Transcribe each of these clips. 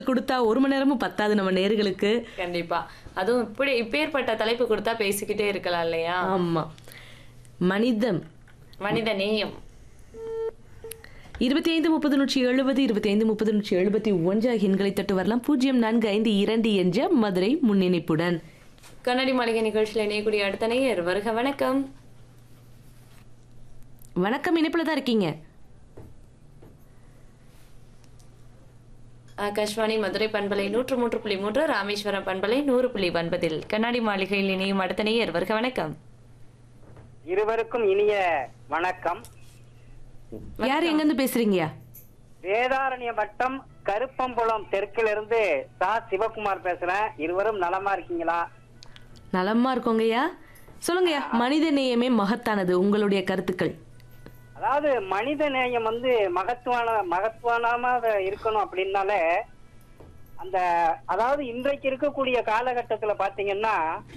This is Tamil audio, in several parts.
கொடுத்தா ஒரு மணி நேரமும் பத்தாது நம்ம நேர்களுக்கு கண்டிப்பா அதுவும் இப்படி இப்பேற்பட்ட தலைப்பு கொடுத்தா பேசிக்கிட்டே இருக்கலாம் இல்லையா ஆமா மனிதம் மனித நேயம் இருபத்தி ஐந்து முப்பது நூற்றி எழுபது இருபத்தி ஐந்து முப்பது நூற்றி எழுபத்தி ஒன்று எண்களை தட்டு வரலாம் பூஜ்ஜியம் நான்கு ஐந்து இரண்டு என்ற மதுரை முன்னிணைப்புடன் கண்ணாடி மாளிகை நிகழ்ச்சியில் இணையக்கூடிய அடுத்த நேயர் வருக வணக்கம் வணக்கம் இணைப்புல தான் இருக்கீங்க ஆகாஷ்வாணி மதுரை பண்பலை நூற்று மூன்று புள்ளி மூன்று ராமேஸ்வரம் பண்பலை நூறு புள்ளி ஒன்பதில் கண்ணாடி மாளிகையில் இணையும் அடுத்த நேயர் வருக வணக்கம் இருவருக்கும் இனிய வணக்கம் யார் எங்க இருந்து பேசுறீங்க வேதாரண்ய வட்டம் கருப்பம்புலம் தெற்கிலிருந்து சா சிவகுமார் பேசுறேன் இருவரும் நலமா இருக்கீங்களா நலமா இருக்கோங்கய்யா சொல்லுங்கய்யா மனித நேயமே மகத்தானது உங்களுடைய கருத்துக்கள் அதாவது மனித நேயம் வந்து மகத்துவான மகத்துவானமா இருக்கணும் அப்படின்னாலே அந்த அதாவது இன்றைக்கு இருக்கக்கூடிய காலகட்டத்துல பாத்தீங்கன்னா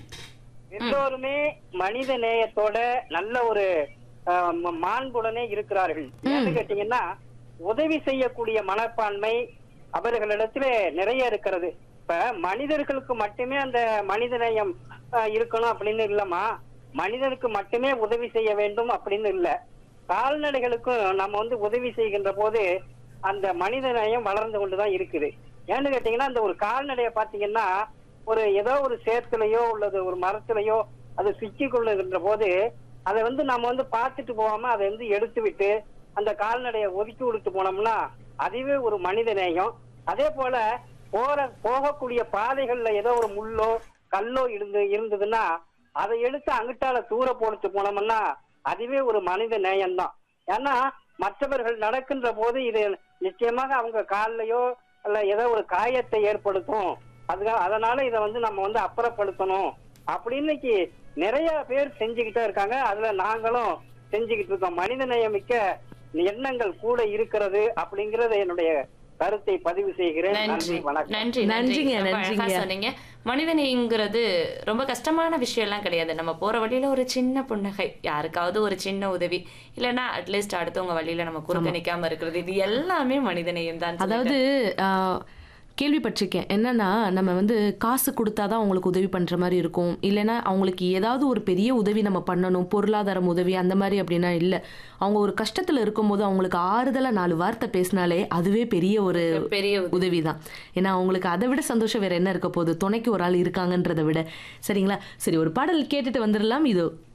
எல்லோருமே மனித நேயத்தோட நல்ல ஒரு ஆஹ், ம- மாண்புடனே இருக்கிறார்கள் ஏன்னு கேட்டீங்கன்னா உதவி செய்யக்கூடிய மனப்பான்மை அவர்களிடத்துல நிறைய இருக்கிறது இப்ப மனிதர்களுக்கு மட்டுமே அந்த மனித நேயம் ஆஹ், இருக்கணும் அப்படின்னு இல்லம்மா மனிதனுக்கு மட்டுமே உதவி செய்ய வேண்டும் அப்படின்னு இல்ல கால்நடைகளுக்கும் நம்ம வந்து உதவி செய்கின்ற போது அந்த மனித நேயம் வளர்ந்து கொண்டுதான் இருக்குது ஏன்னு கேட்டீங்கன்னா அந்த ஒரு கால்நடையை பாத்தீங்கன்னா ஒரு ஏதோ ஒரு சேத்துலயோ உள்ளது ஒரு மரத்துலயோ அது சிக்கி கொள்ளுகின்ற போது அதை வந்து நம்ம வந்து பார்த்துட்டு போகாம அதை வந்து எடுத்து விட்டு அந்த கால்நடையை ஒதுக்கி கொடுத்து போனோம்னா அதுவே ஒரு மனித நேயம் அதே போல போற போகக்கூடிய பாதைகள்ல ஏதோ ஒரு முள்ளோ கல்லோ இருந்து இருந்ததுன்னா அதை எடுத்து அங்கிட்டால தூர போட்டு போனோம்னா அதுவே ஒரு மனித நேயம்தான் ஏன்னா மற்றவர்கள் நடக்கின்ற போது இது நிச்சயமாக அவங்க கால்லயோ அல்ல ஏதோ ஒரு காயத்தை ஏற்படுத்தும் அதுக்காக அதனால இதை வந்து நம்ம வந்து அப்புறப்படுத்தணும் அப்படின்னு இன்னைக்கு நிறைய பேர் செஞ்சுக்கிட்டே இருக்காங்க அதுல நாங்களும் செஞ்சுக்கிட்டு இருக்கோம் மனித நேயமிக்க எண்ணங்கள் கூட இருக்கிறது அப்படிங்கறது என்னுடைய கருத்தை பதிவு செய்கிறேன் நன்றி நன்றி வணக்கம் நன்றி நன்றிங்க, ரொம்ப அழகா நன்றிங்க. சொன்னீங்க மனிதநேயங்கிறது ரொம்ப கஷ்டமான விஷயம் எல்லாம் கிடையாது நம்ம போற வழியில ஒரு சின்ன புன்னகை யாருக்காவது ஒரு சின்ன உதவி இல்லைன்னா அட்லீஸ்ட் அடுத்தவங்க வழியில நம்ம குறுக்க நிக்காம இருக்கிறது இது எல்லாமே மனிதநேயம் தான் அதாவது ஆஹ், கேள்விப்பட்டிருக்கேன் என்னன்னா நம்ம வந்து காசு கொடுத்தாதான் அவங்களுக்கு உதவி பண்ற மாதிரி இருக்கும் இல்லைன்னா அவங்களுக்கு ஏதாவது ஒரு பெரிய உதவி நம்ம பண்ணணும் பொருளாதாரம் உதவி அந்த மாதிரி அப்படின்னா இல்லை அவங்க ஒரு கஷ்டத்துல இருக்கும்போது அவங்களுக்கு ஆறுதலா நாலு வார்த்தை பேசினாலே அதுவே பெரிய ஒரு பெரிய உதவி. உதவி தான் ஏன்னா அவங்களுக்கு அதை விட சந்தோஷம் வேற என்ன இருக்க போகுது துணைக்கு ஒரு ஆள் இருக்காங்கன்றதை விட சரிங்களா சரி ஒரு பாடல் கேட்டுட்டு வந்துடலாம் இதோ